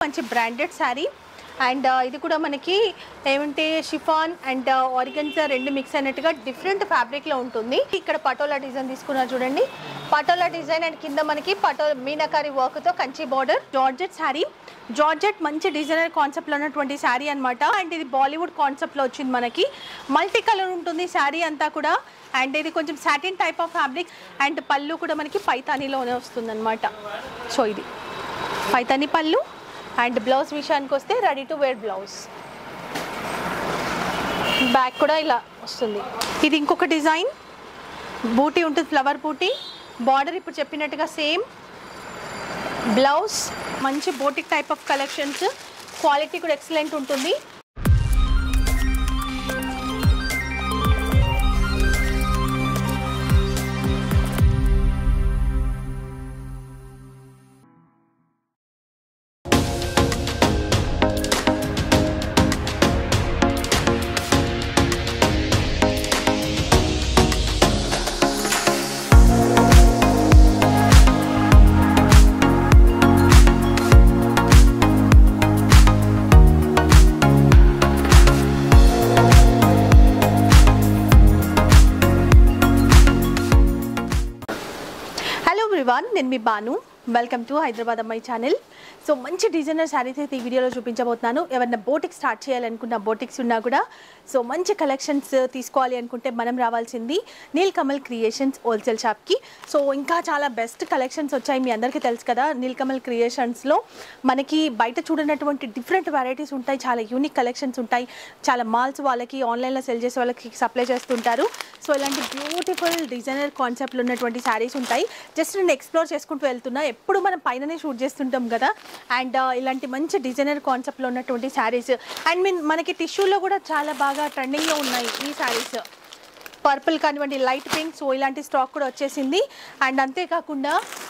మంచి branded sari and ఇది కూడా మనకి ఏమంటే షిఫాన్ అండ్ ఆరిగన్జా రెండు మిక్స్ అయినట్టుగా డిఫరెంట్ ఫ్యాబ్రిక్లో ఉంటుంది ఇక్కడ పటోలా డిజైన్ తీసుకున్నారు చూడండి పటోలా డిజైన్ అండ్ కింద మనకి పటో మీనాకారి వర్క్తో Kanchi border georgette sari georgette మంచి డిజైనర్ కాన్సెప్ట్లో ఉన్నటువంటి శారీ అనమాట అండ్ ఇది బాలీవుడ్ కాన్సెప్ట్లో వచ్చింది మనకి మల్టీ కలర్ ఉంటుంది శారీ అంతా కూడా అండ్ ఇది కొంచెం satin type of fabric and pallu కూడా మనకి పైతానీలోనే వస్తుంది అనమాట సో ఇది పైతానీ పళ్ళు అండ్ బ్లౌజ్ విషయానికి వస్తే ready to wear blouse back కూడా ఇలా వస్తుంది ఇది ఇంకొక డిజైన్ బూటీ ఉంటుంది ఫ్లవర్ బూటీ బార్డర్ ఇప్పుడు చెప్పినట్టుగా సేమ్ బ్లౌజ్ మంచి boutique type of collections quality కూడా ఎక్సలెంట్ ఉంటుంది హలో ఎవ్రీవాన్ నేను మీ బాను వెల్కమ్ టు హైదరాబాద్ అమ్మాయి ఛానల్ సో మంచి డిజైనర్ శారీస్ అయితే ఈ వీడియోలో చూపించబోతున్నాను ఎవరైనా బోటిక్ స్టార్ట్ చేయాలనుకున్న బోటిక్స్ ఉన్నా కూడా సో మంచి కలెక్షన్స్ తీసుకోవాలి అనుకుంటే మనం రావాల్సింది నీల్ కమల్ క్రియేషన్స్ హోల్సేల్ షాప్కి సో ఇంకా చాలా బెస్ట్ కలెక్షన్స్ వచ్చాయి మీ అందరికీ తెలుసు కదా నీల్ కమల్ క్రియేషన్స్లో మనకి బయట చూడనటువంటి డిఫరెంట్ వెరైటీస్ ఉంటాయి చాలా యూనిక్ కలెక్షన్స్ ఉంటాయి చాలా మాల్స్ వాళ్ళకి ఆన్లైన్లో సెల్ చేసే వాళ్ళకి సప్లై చేస్తుంటారు సో ఇలాంటి బ్యూటిఫుల్ డిజైనర్ కాన్సెప్ట్లు ఉన్నటువంటి శారీస్ ఉంటాయి జస్ట్ నేను ఎక్స్ప్లోర్ చేసుకుంటూ వెళ్తున్నా ఎప్పుడు మనం పైననే షూట్ చేస్తుంటాం కదా అండ్ ఇలాంటి మంచి డిజైనర్ కాన్సెప్ట్లో ఉన్నటువంటి శారీస్ అండ్ మీన్ మనకి టిష్యూలో కూడా చాలా బాగా ట్రెండింగ్లో ఉన్నాయి ఈ శారీస్ పర్పుల్ కానివ్వండి లైట్ పింక్ సో ఇలాంటి స్టాక్ కూడా వచ్చేసింది అండ్ అంతేకాకుండా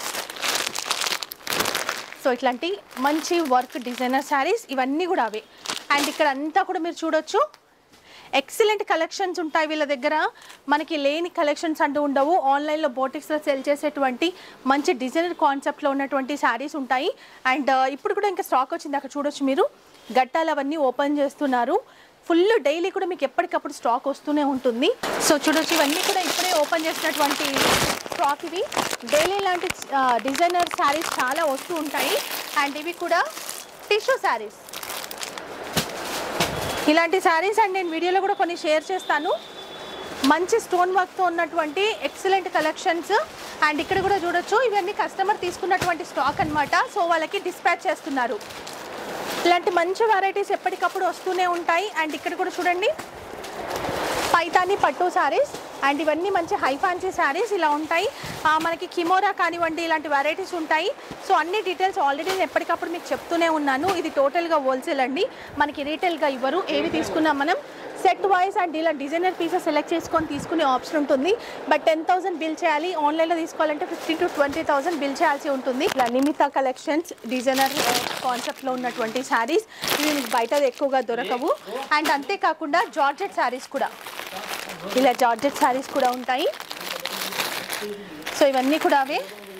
సో ఇట్లాంటి మంచి వర్క్ డిజైనర్ శారీస్ ఇవన్నీ కూడా అవే అండ్ ఇక్కడ అంతా కూడా మీరు చూడొచ్చు ఎక్సలెంట్ కలెక్షన్స్ ఉంటాయి వీళ్ళ దగ్గర మనకి లేని కలెక్షన్స్ అంటూ ఉండవు ఆన్లైన్లో బోటిక్స్లో సెల్ చేసేటువంటి మంచి డిజైనర్ కాన్సెప్ట్లో ఉన్నటువంటి శారీస్ ఉంటాయి అండ్ ఇప్పుడు కూడా ఇంకా స్టాక్ వచ్చింది అక్కడ చూడొచ్చు మీరు గట్టాలు అవన్నీ ఓపెన్ చేస్తున్నారు ఫుల్ డైలీ కూడా మీకు ఎప్పటికప్పుడు స్టాక్ వస్తూనే ఉంటుంది సో చూడొచ్చు ఇవన్నీ కూడా ఇప్పుడే ఓపెన్ చేసినటువంటి స్టాక్ ఇవి డైలీ లాంటి డిజైనర్ శారీస్ చాలా వస్తూ ఉంటాయి అండ్ ఇవి కూడా టిష్యూ శారీస్ ఇలాంటి శారీస్ అండ్ నేను వీడియోలో కూడా కొన్ని షేర్ చేస్తాను మంచి స్టోన్ వర్క్తో ఉన్నటువంటి ఎక్సలెంట్ కలెక్షన్స్ అండ్ ఇక్కడ కూడా చూడొచ్చు ఇవన్నీ కస్టమర్ తీసుకున్నటువంటి స్టాక్ అన్నమాట సో వాళ్ళకి డిస్పాచ్ చేస్తున్నారు ఇలాంటి మంచి వెరైటీస్ ఎప్పటికప్పుడు వస్తూనే ఉంటాయి అండ్ ఇక్కడ కూడా చూడండి పైతాని పట్టు శారీస్ అండ్ ఇవన్నీ మంచి హై ఫ్యాన్సీ శారీస్ ఇలా ఉంటాయి ఆ, మనకి కిమోరా కానివ్వండి ఇలాంటి వెరైటీస్ ఉంటాయి సో అన్ని డీటెయిల్స్ ఆల్రెడీ నేను ఎప్పటికప్పుడు మీకు చెప్తూనే ఉన్నాను ఇది టోటల్గా హోల్సేల్ అండి మనకి రీటైల్గా ఇవ్వరు ఏవి తీసుకున్నాం మనం సెట్ వైజ్ అండ్ ఇలా డిజైనర్ పీసెస్ సెలెక్ట్ చేసుకొని తీసుకునే ఆప్షన్ ఉంటుంది బట్ టెన్ థౌసండ్ బిల్ చేయాలి ఆన్లైన్లో తీసుకోవాలంటే fifteen to twenty thousand bill చేయాల్సి ఉంటుంది ఇలా నిమిత కలెక్షన్స్ డిజైనర్ కాన్సెప్ట్లో ఉన్నటువంటి శారీస్ ఇవి మీకు బయట ఎక్కువగా దొరకవు అండ్ అంతేకాకుండా జార్జెట్ శారీస్ కూడా ఇలా జార్జెట్ శారీస్ కూడా ఉంటాయి సో ఇవన్నీ కూడా అవే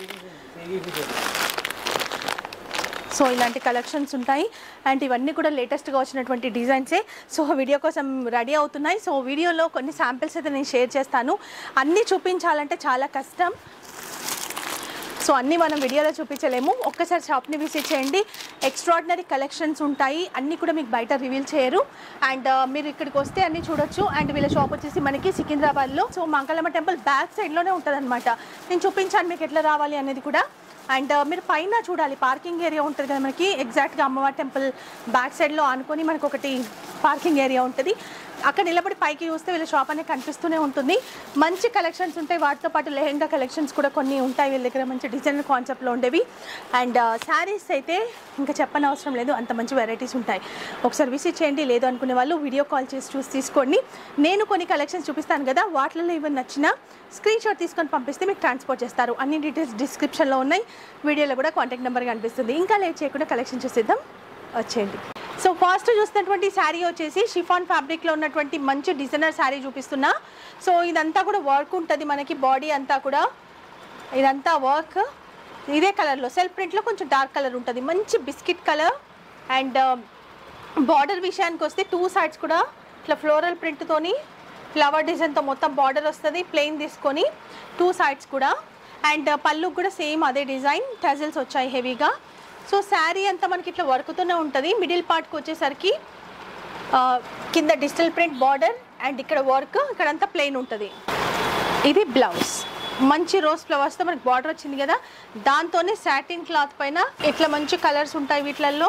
సో ఇలాంటి కలెక్షన్స్ ఉంటాయి అండ్ ఇవన్నీ కూడా లేటెస్ట్గా వచ్చినటువంటి డిజైన్సే సో వీడియో కోసం రెడీ అవుతున్నాయి సో వీడియోలో కొన్ని శాంపిల్స్ అయితే నేను షేర్ చేస్తాను అన్నీ చూపించాలంటే చాలా కష్టం సో అన్నీ మనం వీడియోలో చూపించలేము ఒక్కసారి షాప్ని విజిట్ చేయండి ఎక్స్ట్రాడినరీ కలెక్షన్స్ ఉంటాయి అన్నీ కూడా మీకు బయట రివీల్ చేయరు అండ్ మీరు ఇక్కడికి వస్తే అన్నీ చూడొచ్చు అండ్ వీళ్ళ షాప్ వచ్చేసి మనకి సికింద్రాబాద్లో సో మంగళమ్మ టెంపుల్ బ్యాక్ సైడ్లోనే ఉంటుంది అనమాట నేను చూపించాను మీకు ఎట్లా రావాలి అనేది కూడా అండ్ మీరు పైన చూడాలి పార్కింగ్ ఏరియా ఉంటుంది కదా మనకి ఎగ్జాక్ట్గా అమ్మవారి టెంపుల్ బ్యాక్ సైడ్లో ఆనుకొని మనకు ఒకటి పార్కింగ్ ఏరియా ఉంటుంది అక్కడ నిలబడి పైకి చూస్తే వీళ్ళ షాప్ అనేది కనిపిస్తూనే ఉంటుంది మంచి కలెక్షన్స్ ఉంటాయి వాటితో పాటు లెహెంగా కలెక్షన్స్ కూడా కొన్ని ఉంటాయి వీళ్ళ దగ్గర మంచి డిజైనర్ కాన్సెప్ట్లో ఉండేవి అండ్ శారీస్ అయితే ఇంకా చెప్పని అవసరం లేదు అంత మంచి వెరైటీస్ ఉంటాయి ఒకసారి విజిట్ చేయండి లేదు అనుకునే వాళ్ళు వీడియో కాల్ చేసి చూసి తీసుకోండి నేను కొన్ని కలెక్షన్స్ చూపిస్తాను కదా వాటిలో ఏమైనా నచ్చినా స్క్రీన్ షాట్ తీసుకొని పంపిస్తే మీకు ట్రాన్స్పోర్ట్ చేస్తారు అన్ని డీటెయిల్స్ డిస్క్రిప్షన్లో ఉన్నాయి వీడియోలో కూడా కాంటాక్ట్ నెంబర్ కనిపిస్తుంది ఇంకా లేట్ చేయకుండా కలెక్షన్ చూసేద్దాం వచ్చేయండి సో ఫస్ట్ చూస్తున్నటువంటి శారీ వచ్చేసి షిఫాన్ ఫ్యాబ్రిక్లో ఉన్నటువంటి మంచి డిజైనర్ శారీ చూపిస్తున్నా సో ఇదంతా కూడా వర్క్ ఉంటుంది మనకి బాడీ అంతా కూడా ఇదంతా వర్క్ ఇదే కలర్లో సెల్ఫ్ ప్రింట్లో కొంచెం డార్క్ కలర్ ఉంటుంది మంచి బిస్కెట్ కలర్ అండ్ బార్డర్ విషయానికి వస్తే టూ సైడ్స్ కూడా ఇట్లా ఫ్లోరల్ ప్రింట్తోని ఫ్లవర్ డిజైన్తో మొత్తం బార్డర్ వస్తుంది ప్లెయిన్ తీసుకొని టూ సైడ్స్ కూడా అండ్ పళ్ళు కూడా సేమ్ అదే డిజైన్ టజల్స్ వచ్చాయి హెవీగా సో శారీ అంతా మనకి ఇట్లా వర్క్తోనే ఉంటుంది మిడిల్ పార్ట్కి వచ్చేసరికి ఆ, కింద డిజిటల్ ప్రింట్ బార్డర్ అండ్ ఇక్కడ వర్క్ ఇక్కడంతా ప్లెయిన్ ఉంటుంది ఇది బ్లౌజ్ మంచి రోజ్ ఫ్లవర్స్తో మనకి బార్డర్ వచ్చింది కదా దాంతోనే సాటిన్ క్లాత్ పైన ఇట్లా మంచి కలర్స్ ఉంటాయి వీటిలలో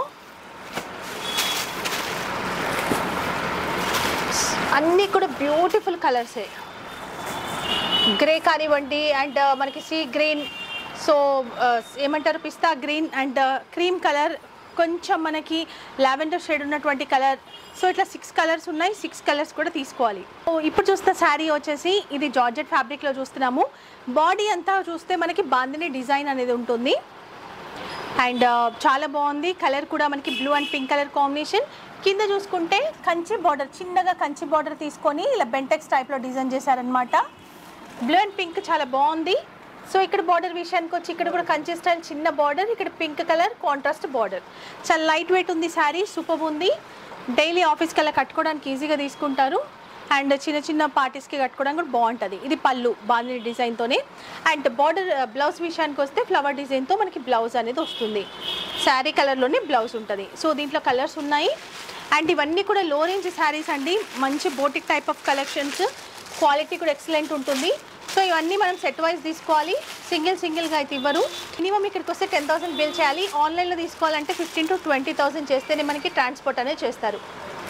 అన్నీ కూడా బ్యూటిఫుల్ కలర్సే గ్రే కానివ్వండి అండ్ మనకి సీ గ్రీన్ సో ఏమంటారు పిస్తా గ్రీన్ అండ్ క్రీమ్ కలర్ కొంచెం మనకి లావెండర్ షేడ్ ఉన్నటువంటి కలర్ సో ఇట్లా సిక్స్ కలర్స్ ఉన్నాయి సిక్స్ కలర్స్ కూడా తీసుకోవాలి సో ఇప్పుడు చూస్తున్న శారీ వచ్చేసి ఇది జార్జెట్ ఫ్యాబ్రిక్లో చూస్తున్నాము బాడీ అంతా చూస్తే మనకి బాందిని డిజైన్ అనేది ఉంటుంది అండ్ చాలా బాగుంది కలర్ కూడా మనకి blue and pink colour combination కింద చూసుకుంటే కంచి బార్డర్ చిన్నగా కంచి బార్డర్ తీసుకొని ఇలా బెంటెక్స్ టైప్లో డిజైన్ చేశారనమాట బ్లూ అండ్ పింక్ చాలా బాగుంది సో ఇక్కడ బార్డర్ విషయానికి వచ్చి ఇక్కడ కూడా కంచి స్టైల్ చిన్న బార్డర్ ఇక్కడ పింక్ కలర్ కాంట్రాస్ట్ బార్డర్ చాలా లైట్ వెయిట్ ఉంది శారీ సూపర్ ఉంది డైలీ ఆఫీస్కి అలా కట్టుకోవడానికి ఈజీగా తీసుకుంటారు అండ్ చిన్న చిన్న పార్టీస్కి కట్టుకోవడానికి కూడా బాగుంటుంది ఇది పళ్ళు బాగుంది డిజైన్తోనే అండ్ బార్డర్ బ్లౌజ్ విషయానికి వస్తే ఫ్లవర్ డిజైన్తో మనకి బ్లౌజ్ అనేది వస్తుంది శారీ కలర్లోనే బ్లౌజ్ ఉంటుంది సో దీంట్లో కలర్స్ ఉన్నాయి అండ్ ఇవన్నీ కూడా లో రేంజ్ శారీస్ అండి మంచి boutique type of collections quality కూడా ఎక్సలెంట్ ఉంటుంది సో ఇవన్నీ మనం సెట్ వైజ్ తీసుకోవాలి సింగిల్ సింగిల్గా అయితే ఇవ్వరు మినిమం ఇక్కడికి వస్తే టెన్ థౌసండ్ బిల్ చేయాలి ఆన్లైన్లో తీసుకోవాలంటే ఫిఫ్టీన్ టు ట్వంటీ థౌసండ్ చేస్తేనే మనకి ట్రాన్స్పోర్ట్ అనేది చేస్తారు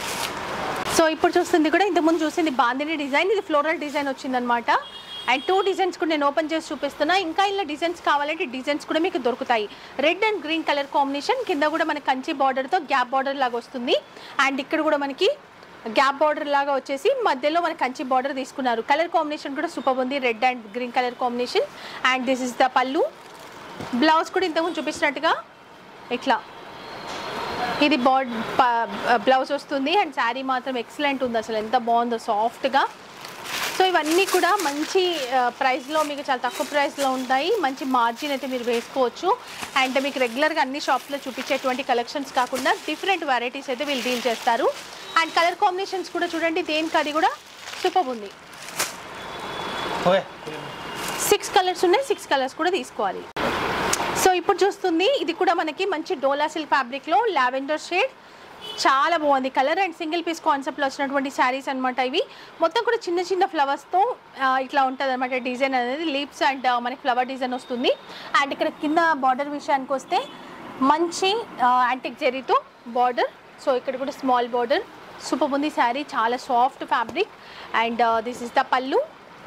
సో ఇప్పుడు చూస్తుంది కూడా ఇంతకుముందు చూసింది బాందిని డిజైన్ ఇది ఫ్లోరల్ డిజైన్ వచ్చిందనమాట అండ్ టూ డిజైన్స్ కూడా నేను ఓపెన్ చేసి చూపిస్తున్నా ఇంకా ఇలా డిజైన్స్ కావాలంటే డిజైన్స్ కూడా మీకు దొరుకుతాయి red and green colour combination కింద కూడా మనకి కంచి బార్డర్తో గ్యాప్ బార్డర్ లాగా వస్తుంది అండ్ ఇక్కడ కూడా మనకి గ్యాప్ బార్డర్ లాగా వచ్చేసి మధ్యలో మన కంచి బార్డర్ తీసుకున్నారు కలర్ కాంబినేషన్ కూడా సూపర్ ఉంది red and green colour combination and this is the pallu blouse కూడా ఇంతకుముందు చూపించినట్టుగా ఇట్లా ఇది బాడ్ బ్లౌజ్ వస్తుంది అండ్ శారీ మాత్రం ఎక్సలెంట్ ఉంది అసలు ఎంత బాగుందో సాఫ్ట్గా సో ఇవన్నీ కూడా మంచి ప్రైస్లో మీకు చాలా తక్కువ ప్రైస్లో ఉంటాయి మంచి మార్జిన్ అయితే మీరు వేసుకోవచ్చు అండ్ మీకు రెగ్యులర్గా అన్ని షాప్స్లో చూపించేటువంటి కలెక్షన్స్ కాకుండా డిఫరెంట్ వెరైటీస్ అయితే వీళ్ళు డీల్ చేస్తారు అండ్ కలర్ కాంబినేషన్స్ కూడా చూడండి దేనికి అది కూడా సూపర్ ఉంది ఓకే సిక్స్ కలర్స్ ఉన్నాయి సిక్స్ కలర్స్ కూడా తీసుకోవాలి సో ఇప్పుడు చూస్తుంది ఇది కూడా మనకి మంచి డోలా సిల్క్ ఫ్యాబ్రిక్లో లావెండర్ షేడ్ చాలా బాగుంది కలర్ అండ్ సింగిల్ పీస్ కాన్సెప్ట్లో వచ్చినటువంటి శారీస్ అనమాట ఇవి మొత్తం కూడా చిన్న చిన్న ఫ్లవర్స్తో ఇట్లా ఉంటుంది అనమాట డిజైన్ అనేది లీప్స్ అండ్ మనకి ఫ్లవర్ డిజైన్ వస్తుంది అండ్ ఇక్కడ కింద బార్డర్ విషయానికి వస్తే మంచి యాంటిక్ జెరీతో బార్డర్ సో ఇక్కడ కూడా స్మాల్ బార్డర్ సూపర్ ఉంది శారీ చాలా soft fabric and this is the pallu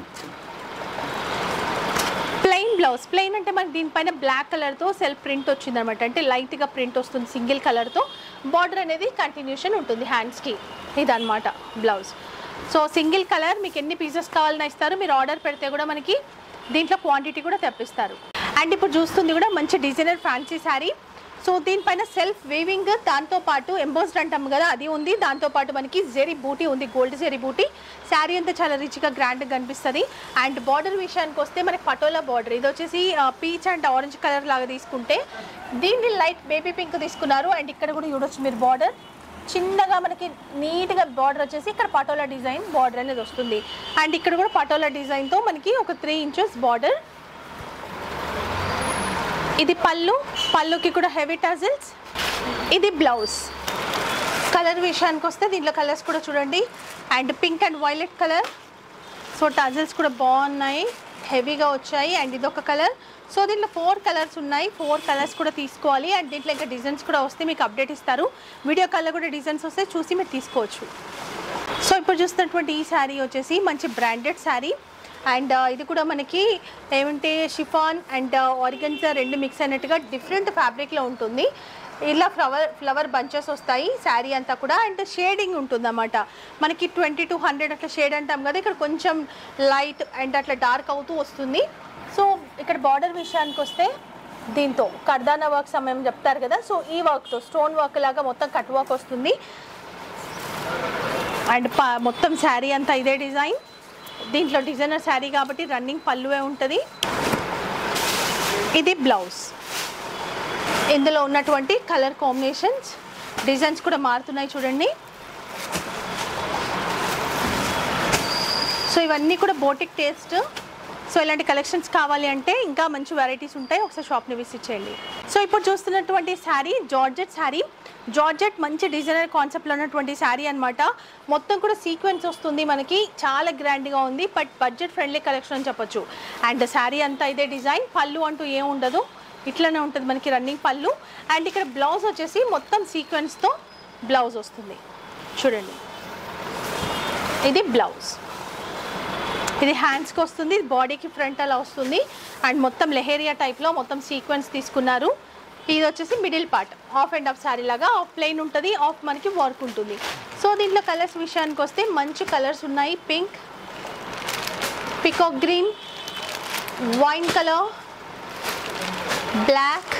plain blouse plain అంటే మనకి దీనిపైన బ్లాక్ కలర్తో సెల్ఫ్ ప్రింట్ వచ్చింది అనమాట అంటే లైట్గా ప్రింట్ వస్తుంది సింగిల్ కలర్తో బార్డర్ అనేది కంటిన్యూషన్ ఉంటుంది హ్యాండ్స్కి ఇదన్నమాట బ్లౌజ్ సో సింగిల్ కలర్ మీకు ఎన్ని పీసెస్ కావాలన్నా ఇస్తారు మీరు ఆర్డర్ పెడితే కూడా మనకి దీంట్లో క్వాంటిటీ కూడా తెప్పిస్తారు అండ్ ఇప్పుడు చూస్తుంది కూడా మంచి డిజైనర్ ఫ్యాన్సీ శారీ సో దీనిపైన సెల్ఫ్ వేవింగ్ దాంతో పాటు ఎంబోస్డ్ అంటాం కదా అది ఉంది దాంతో పాటు మనకి జెరీ బూటీ ఉంది గోల్డ్ జెరీ బూటీ శారీ అంతా చాలా రిచ్గా గ్రాండ్గా కనిపిస్తుంది అండ్ బార్డర్ విషయానికి వస్తే మనకి పటోలా బార్డర్ ఇది వచ్చేసి పీచ్ అండ్ ఆరెంజ్ కలర్ లాగా తీసుకుంటే దీన్ని లైట్ బేబీ పింక్ తీసుకున్నారు అండ్ ఇక్కడ కూడా చూడొచ్చు మీరు బార్డర్ చిన్నగా మనకి నీట్గా బార్డర్ వచ్చేసి ఇక్కడ పటోలా డిజైన్ బార్డర్ అనేది వస్తుంది అండ్ ఇక్కడ కూడా పటోలా డిజైన్తో మనకి ఒక త్రీ ఇంచెస్ బార్డర్ ఇది పళ్ళు పళ్ళుకి కూడా హెవీ టజిల్స్ ఇది బ్లౌజ్ కలర్ విషయానికి వస్తే దీంట్లో కలర్స్ కూడా చూడండి and pink and violet colour so tassels కూడా బాగున్నాయి హెవీగా వచ్చాయి అండ్ ఇదొక కలర్ సో దీంట్లో ఫోర్ కలర్స్ ఉన్నాయి ఫోర్ కలర్స్ కూడా తీసుకోవాలి అండ్ దీంట్లో ఇంకా డిజైన్స్ కూడా వస్తే మీకు అప్డేట్ ఇస్తారు వీడియో కాల్లో కూడా డిజైన్స్ వస్తే చూసి మీరు తీసుకోవచ్చు సో ఇప్పుడు చూస్తున్నటువంటి ఈ శారీ వచ్చేసి మంచి బ్రాండెడ్ శారీ అండ్ ఇది కూడా మనకి ఏమంటే షిఫాన్ అండ్ ఆరిగన్జా రెండు మిక్స్ అయినట్టుగా డిఫరెంట్ ఫ్యాబ్రిక్లో ఉంటుంది ఇలా ఫ్లవర్ ఫ్లవర్ బంచెస్ వస్తాయి శారీ అంతా కూడా అండ్ షేడింగ్ ఉంటుంది అన్నమాట మనకి ట్వంటీ టు హండ్రెడ్ అట్లా షేడ్ అంటాం కదా ఇక్కడ కొంచెం లైట్ అండ్ అట్లా డార్క్ అవుతూ వస్తుంది సో ఇక్కడ బార్డర్ విషయానికి వస్తే దీంతో కర్దానా వర్క్ సమయం చెప్తారు కదా సో ఈ వర్క్తో స్టోన్ వర్క్ లాగా మొత్తం కట్ వర్క్ వస్తుంది అండ్ ప మొత్తం శారీ అంతా ఇదే డిజైన్ దీంట్లో డిజైనర్ శారీ కాబట్టి రన్నింగ్ పళ్ళువే ఉంటుంది ఇది బ్లౌజ్ ఇందులో ఉన్నటువంటి కలర్ కాంబినేషన్స్ డిజైన్స్ కూడా మారుతున్నాయి చూడండి సో ఇవన్నీ కూడా బోటిక్ టేస్ట్ సో ఇలాంటి కలెక్షన్స్ కావాలి అంటే ఇంకా మంచి వెరైటీస్ ఉంటాయి ఒకసారి షాప్ని విజిట్ చేయండి సో ఇప్పుడు చూస్తున్నటువంటి శారీ జార్జెట్ శారీ జార్జెట్ మంచి డిజైనర్ కాన్సెప్ట్లో ఉన్నటువంటి శారీ అన్నమాట మొత్తం కూడా సీక్వెన్స్ వస్తుంది మనకి చాలా గ్రాండ్గా ఉంది బట్ బడ్జెట్ ఫ్రెండ్లీ కలెక్షన్ అని చెప్పొచ్చు అండ్ శారీ అంతా ఇదే డిజైన్ పళ్ళు అంటూ ఏం ఉండదు ఇట్లనే ఉంటుంది మనకి రన్నింగ్ పళ్ళు అండ్ ఇక్కడ బ్లౌజ్ వచ్చేసి మొత్తం సీక్వెన్స్తో బ్లౌజ్ వస్తుంది చూడండి ఇది బ్లౌజ్ ఇది హ్యాండ్స్కి వస్తుంది ఇది బాడీకి ఫ్రంట్ అలా వస్తుంది అండ్ మొత్తం లెహేరియా టైప్లో మొత్తం సీక్వెన్స్ తీసుకున్నారు ఇది వచ్చేసి middle part of and of sari లాగా ఆఫ్ ప్లెయిన్ ఉంటుంది ఆఫ్ మనకి వర్క్ ఉంటుంది సో దీంట్లో కలర్స్ విషయానికి వస్తే మంచి కలర్స్ ఉన్నాయి pink peacock green wine colour black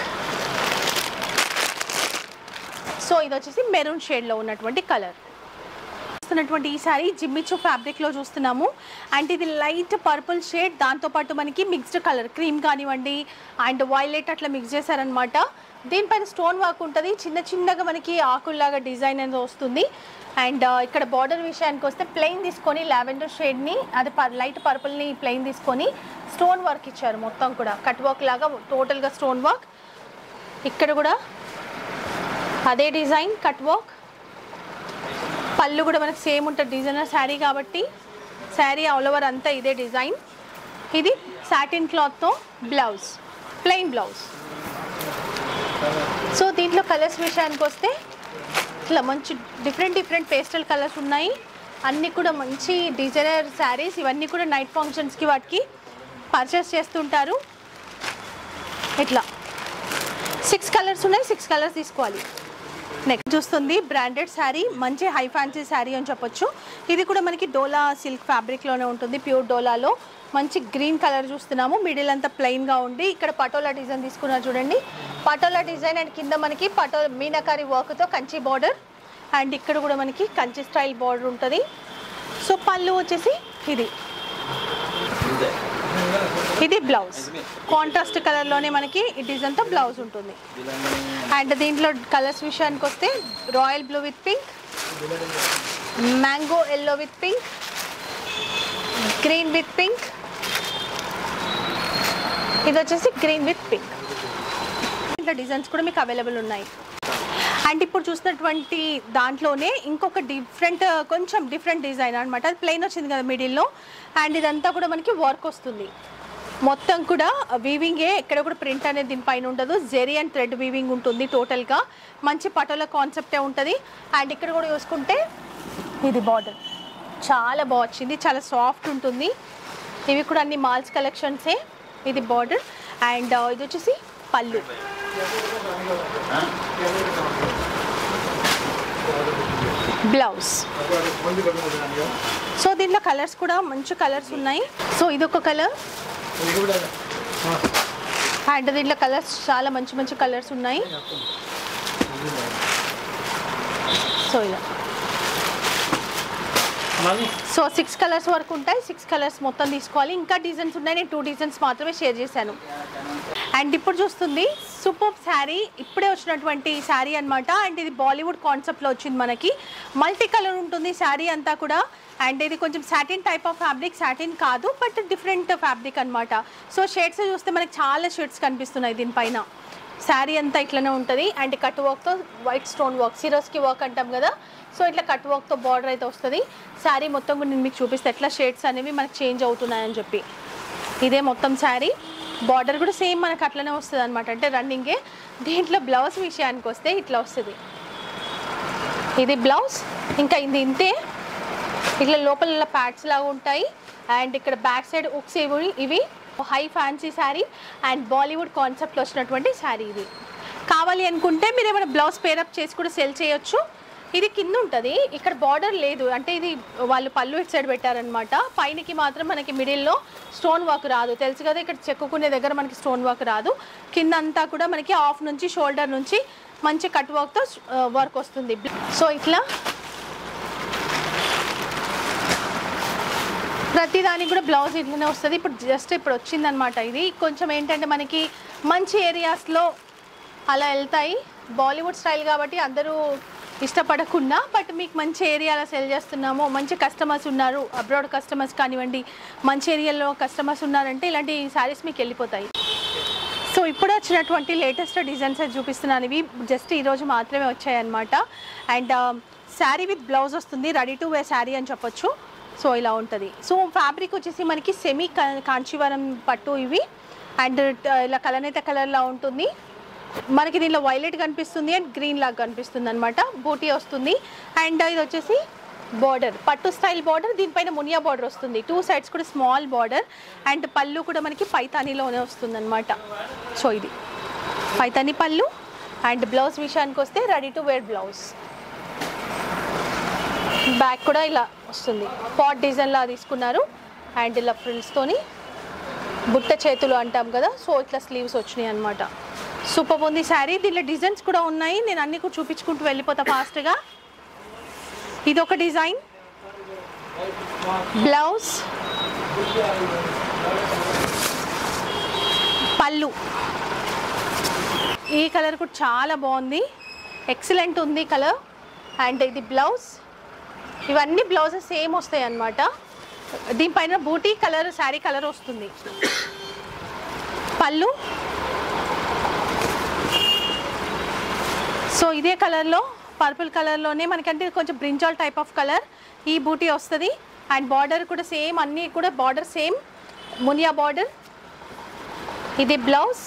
so ఇది వచ్చేసి మెరూన్ షేడ్లో ఉన్నటువంటి కలర్ చూస్తున్నటువంటి ఈ సారీ జిమ్మిచు ఫ్యాబ్రిక్లో చూస్తున్నాము అండ్ ఇది లైట్ పర్పుల్ షేడ్ దాంతోపాటు మనకి మిక్స్డ్ కలర్ క్రీమ్ కానివ్వండి అండ్ వైలెట్ అట్లా మిక్స్ చేశారనమాట దీనిపైన స్టోన్ వర్క్ ఉంటుంది చిన్న చిన్నగా మనకి ఆకుల్లాగా డిజైన్ అనేది వస్తుంది అండ్ ఇక్కడ బార్డర్ విషయానికి వస్తే ప్లెయిన్ తీసుకొని లావెండర్ షేడ్ని అది లైట్ పర్పుల్ని ప్లెయిన్ తీసుకొని స్టోన్ వర్క్ ఇచ్చారు మొత్తం కూడా కట్ వర్క్ లాగా టోటల్గా స్టోన్ వర్క్ ఇక్కడ కూడా అదే డిజైన్ కట్ వర్క్ పళ్ళు కూడా మనకి సేమ్ ఉంటుంది డిజైనర్ శారీ కాబట్టి శారీ ఆల్ ఓవర్ అంతా ఇదే డిజైన్ ఇది సాటిన్ క్లాత్తో బ్లౌజ్ ప్లెయిన్ బ్లౌజ్ సో దీంట్లో కలర్స్ విషయానికి వస్తే ఇట్లా మంచి డిఫరెంట్ డిఫరెంట్ పేస్టల్ కలర్స్ ఉన్నాయి అన్నీ కూడా మంచి డిజైనర్ శారీస్ ఇవన్నీ కూడా నైట్ ఫంక్షన్స్కి వాటికి పర్చేస్ చేస్తుంటారు ఇట్లా సిక్స్ కలర్స్ ఉన్నాయి సిక్స్ కలర్స్ తీసుకోవాలి నెక్స్ట్ చూస్తుంది బ్రాండెడ్ శారీ మంచి హై ఫ్యాన్సీ శారీ అని చెప్పొచ్చు ఇది కూడా మనకి డోలా సిల్క్ ఫ్యాబ్రిక్లోనే ఉంటుంది ప్యూర్ డోలాలో మంచి గ్రీన్ కలర్ చూస్తున్నాము మిడిల్ అంతా ప్లెయిన్గా ఉండి ఇక్కడ పటోలా డిజైన్ తీసుకున్నారు చూడండి పటోలా డిజైన్ అండ్ కింద మనకి పటో మీనాకారి వర్క్తో కంచి బార్డర్ అండ్ ఇక్కడ కూడా మనకి కంచి స్టైల్ బార్డర్ ఉంటుంది సో పళ్ళు వచ్చేసి ఇది ఇది బ్లౌజ్ కాంట్రాస్ట్ కలర్లోనే మనకి ఈ డిజైన్తో బ్లౌజ్ ఉంటుంది అండ్ దీంట్లో కలర్స్ విషయానికి వస్తే royal blue with pink mango yellow with pink green with pink ఇది వచ్చేసి గ్రీన్ విత్ పింక్ ఇంట్లో డిజైన్స్ కూడా మీకు అవైలబుల్ ఉన్నాయి అండ్ ఇప్పుడు చూసినటువంటి దాంట్లోనే ఇంకొక డిఫరెంట్ కొంచెం డిఫరెంట్ డిజైన్ అనమాట అది ప్లెయిన్ వచ్చింది కదా మిడిల్లో అండ్ ఇదంతా కూడా మనకి వర్క్ వస్తుంది మొత్తం కూడా వీవింగే ఎక్కడ కూడా ప్రింట్ అనేది దీనిపైన ఉండదు జెరీ అండ్ థ్రెడ్ వీవింగ్ ఉంటుంది టోటల్గా మంచి పటోల కాన్సెప్టే ఉంటుంది అండ్ ఇక్కడ కూడా చూసుకుంటే ఇది బార్డర్ చాలా బాగా వచ్చింది చాలా సాఫ్ట్ ఉంటుంది ఇవి కూడా అన్ని మాల్స్ కలెక్షన్సే ఇది బార్డర్ అండ్ ఇది వచ్చేసి పళ్ళు బ్లౌజ్ సో దీంట్లో కలర్స్ కూడా మంచి కలర్స్ ఉన్నాయి సో ఇదొక కలర్ అండ్ దీంట్లో కలర్స్ చాలా మంచి మంచి కలర్స్ ఉన్నాయి సో ఇలా మళ్ళీ సో సిక్స్ కలర్స్ వరకు ఉంటాయి సిక్స్ కలర్స్ మొత్తం తీసుకోవాలి ఇంకా డిజైన్స్ ఉన్నాయి నేను టూ డిజైన్స్ మాత్రమే షేర్ చేశాను అండ్ ఇప్పుడు చూస్తుంది సూపర్ శారీ ఇప్పుడే వచ్చినటువంటి శారీ అన్నమాట అండ్ ఇది బాలీవుడ్ కాన్సెప్ట్లో వచ్చింది మనకి మల్టీ కలర్ ఉంటుంది శారీ అంతా కూడా అండ్ ఇది కొంచెం satin type of fabric satin కాదు బట్ డిఫరెంట్ ఫ్యాబ్రిక్ అన్నమాట సో షేడ్స్ చూస్తే మనకి చాలా షేడ్స్ కనిపిస్తున్నాయి దీనిపైన శారీ అంతా ఇట్లనే ఉంటుంది అండ్ కట్ వర్క్తో white stone work Swarovski work అంటాం కదా సో ఇట్లా కట్ వర్క్తో బార్డర్ అయితే వస్తుంది శారీ మొత్తం కూడా నేను మీకు చూపిస్తే ఎట్లా షేడ్స్ అనేవి మనకి చేంజ్ అవుతున్నాయని చెప్పి ఇదే మొత్తం శారీ బార్డర్ కూడా సేమ్ మనకు అట్లనే వస్తుంది అనమాట అంటే రన్నింగే దీంట్లో బ్లౌజ్ విషయానికి వస్తే ఇట్లా వస్తుంది ఇది బ్లౌజ్ ఇంకా ఇది ఇంతే ఇట్లా లోపల ప్యాడ్స్ లాగా ఉంటాయి అండ్ ఇక్కడ బ్యాక్ సైడ్ ఉక్స్ ఇవి ఇవి high fancy sari and Bollywood కాన్సెప్ట్లో వచ్చినటువంటి శారీ ఇది కావాలి అనుకుంటే మీరు ఏమైనా బ్లౌజ్ పేరప్ చేసి కూడా సెల్ చేయొచ్చు ఇది కింద ఉంటుంది ఇక్కడ బార్డర్ లేదు అంటే ఇది వాళ్ళు పళ్ళు ఇటు సైడ్ పెట్టారనమాట పైనకి మాత్రం మనకి మిడిల్లో స్టోన్ వర్క్ రాదు తెలుసు కదా ఇక్కడ చెక్కుకునే దగ్గర మనకి స్టోన్ వర్క్ రాదు కింద అంతా కూడా మనకి ఆఫ్ నుంచి షోల్డర్ నుంచి మంచి కట్ వర్క్తో వర్క్ వస్తుంది సో ఇట్లా ప్రతి దానికి కూడా బ్లౌజ్ ఇట్లనే వస్తుంది ఇప్పుడు జస్ట్ ఇప్పుడు వచ్చిందనమాట ఇది కొంచెం ఏంటంటే మనకి మంచి ఏరియాస్లో అలా వెళ్తాయి బాలీవుడ్ స్టైల్ కాబట్టి అందరూ ఇష్టపడకుండా బట్ మీకు మంచి ఏరియాలో సెల్ చేస్తున్నాము మంచి కస్టమర్స్ ఉన్నారు అబ్రాడ్ కస్టమర్స్ కానివ్వండి మంచి ఏరియాలో కస్టమర్స్ ఉన్నారంటే ఇలాంటి శారీస్ మీకు వెళ్ళిపోతాయి సో ఇప్పుడు వచ్చినటువంటి లేటెస్ట్ డిజైన్స్ అయితే చూపిస్తున్నాను ఇవి జస్ట్ ఈరోజు మాత్రమే వచ్చాయన్నమాట అండ్ శారీ విత్ బ్లౌజ్ వస్తుంది రెడీ టు వే శారీ అని చెప్పొచ్చు సో ఇలా ఉంటుంది సో ఫ్యాబ్రిక్ వచ్చేసి మనకి సెమీ కాంచీవరం పట్టు ఇవి అండ్ ఇలా కలనేత కలర్లా ఉంటుంది మనకి దీనిలో వైలెట్ కనిపిస్తుంది అండ్ గ్రీన్ లాగా కనిపిస్తుంది అనమాట బూటీ వస్తుంది అండ్ ఇది వచ్చేసి బార్డర్ పట్టు స్టైల్ బార్డర్ దీనిపైన మునియా బార్డర్ వస్తుంది టూ సైడ్స్ కూడా స్మాల్ బార్డర్ అండ్ పళ్ళు కూడా మనకి పైతానీలోనే వస్తుంది అనమాట సో ఇది పైతానీ పళ్ళు అండ్ బ్లౌజ్ విషయానికి వస్తే ready to wear blouse back కూడా ఇలా వస్తుంది పాట్ డిజైన్ లా తీసుకున్నారు అండ్ ఇలా ఫ్రిల్స్తోని బుట్ట చేతులు అంటాం కదా సో ఇట్లా స్లీవ్స్ వచ్చినాయి అనమాట సూపర్ ఉంది శారీ దీనిలో డిజైన్స్ కూడా ఉన్నాయి నేను అన్ని కూడా చూపించుకుంటూ వెళ్ళిపోతా ఫాస్ట్గా ఇది ఒక డిజైన్ బ్లౌజ్ పళ్ళు ఈ కలర్ కూడా చాలా బాగుంది ఎక్సలెంట్ ఉంది కలర్ అండ్ ఇది బ్లౌజ్ ఇవన్నీ బ్లౌజెస్ సేమ్ వస్తాయి అన్నమాట దీనిపైన బూటీ కలర్ శారీ కలర్ వస్తుంది పళ్ళు సో ఇదే కలర్లో పర్పుల్ కలర్లోనే మనకంటే కొంచెం బ్రింజాల్ టైప్ ఆఫ్ కలర్ ఈ బూటీ వస్తుంది అండ్ బార్డర్ కూడా సేమ్ అన్నీ కూడా బార్డర్ సేమ్ మునియా బార్డర్ ఇది బ్లౌజ్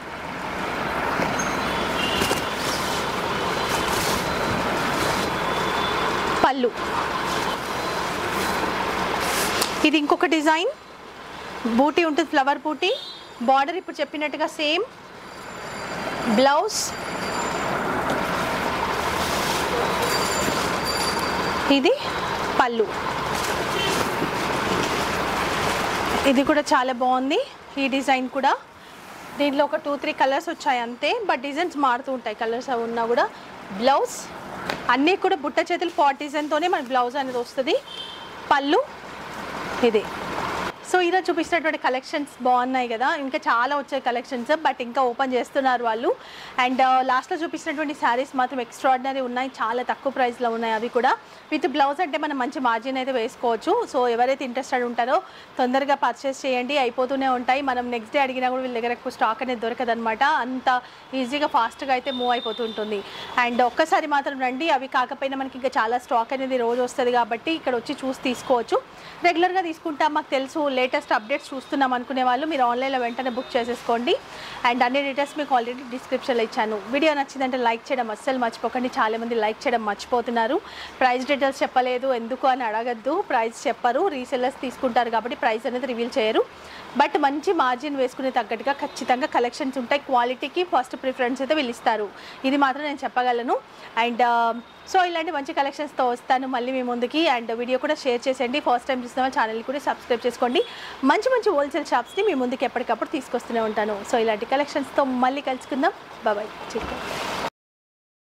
పళ్ళు ఇది ఇంకొక డిజైన్ బూటీ ఉంటుంది ఫ్లవర్ బూటీ బార్డర్ ఇప్పుడు చెప్పినట్టుగా సేమ్ బ్లౌజ్ ఇది పళ్ళు ఇది కూడా చాలా బాగుంది ఈ డిజైన్ కూడా దీంట్లో ఒక టూ త్రీ కలర్స్ వచ్చాయి అంతే బట్ డిజైన్స్ మారుతూ ఉంటాయి కలర్స్ అవి ఉన్నా కూడా బ్లౌజ్ అన్నీ కూడా బుట్ట చేతులు పాట్ డిజైన్తోనే మన బ్లౌజ్ అనేది వస్తుంది పళ్ళు ఇది సో ఈరోజు చూపించినటువంటి కలెక్షన్స్ బాగున్నాయి కదా ఇంకా చాలా వచ్చాయి కలెక్షన్స్ బట్ ఇంకా ఓపెన్ చేస్తున్నారు వాళ్ళు అండ్ లాస్ట్లో చూపించినటువంటి శారీస్ మాత్రం ఎక్స్ట్రాడినరీ ఉన్నాయి చాలా తక్కువ ప్రైస్లో ఉన్నాయి అవి కూడా విత్ బ్లౌజ్ అంటే మనం మంచి మార్జిన్ అయితే వేసుకోవచ్చు సో ఎవరైతే ఇంట్రెస్టెడ్ ఉంటారో తొందరగా పర్చేస్ చేయండి అయిపోతూనే ఉంటాయి మనం నెక్స్ట్ డే అడిగినా కూడా వీళ్ళ దగ్గర ఎక్కువ స్టాక్ అనేది దొరకదనమాట అంత ఈజీగా ఫాస్ట్గా అయితే మూవ్ అయిపోతుంటుంది అండ్ ఒక్కసారి మాత్రం రండి అవి కాకపోయినా మనకి ఇంకా చాలా స్టాక్ అనేది రోజు వస్తుంది కాబట్టి ఇక్కడ వచ్చి చూసి తీసుకోవచ్చు రెగ్యులర్గా తీసుకుంటాం మాకు తెలుసు లేటెస్ట్ అప్డేట్స్ చూస్తున్నాం అనుకునే వాళ్ళు మీరు ఆన్లైన్లో వెంటనే బుక్ చేసేసుకోండి అండ్ అన్ని డీటెయిల్స్ మీకు ఆల్రెడీ డిస్క్రిప్షన్లో ఇచ్చాను వీడియో నచ్చిందంటే లైక్ చేయడం అస్సలు మర్చిపోకండి చాలామంది లైక్ చేయడం మర్చిపోతున్నారు ప్రైస్ డీటెయిల్స్ చెప్పలేదు ఎందుకు అని అడగద్దు ప్రైస్ చెప్పరు రీసెల్లర్స్ తీసుకుంటారు కాబట్టి ప్రైస్ అనేది రివీల్ చేయరు బట్ మంచి మార్జిన్ వేసుకునే తగ్గట్టుగా ఖచ్చితంగా కలెక్షన్స్ ఉంటాయి క్వాలిటీకి ఫస్ట్ ప్రిఫరెన్స్ అయితే వీళ్ళు ఇస్తారు ఇది మాత్రం నేను చెప్పగలను అండ్ సో ఇలాంటి మంచి కలెక్షన్స్తో వస్తాను మళ్ళీ మీ ముందుకి అండ్ వీడియో కూడా షేర్ చేసేయండి ఫస్ట్ టైం చూసిన ఛానల్ కూడా సబ్స్క్రైబ్ చేసుకోండి మంచి మంచి హోల్సేల్ షాప్స్ని మీ ముందుకి ఎప్పటికప్పుడు తీసుకొస్తూనే ఉంటాను సో ఇలాంటి కలెక్షన్స్తో మళ్ళీ కలుసుకుందాం బాబాయ్ చిక్కా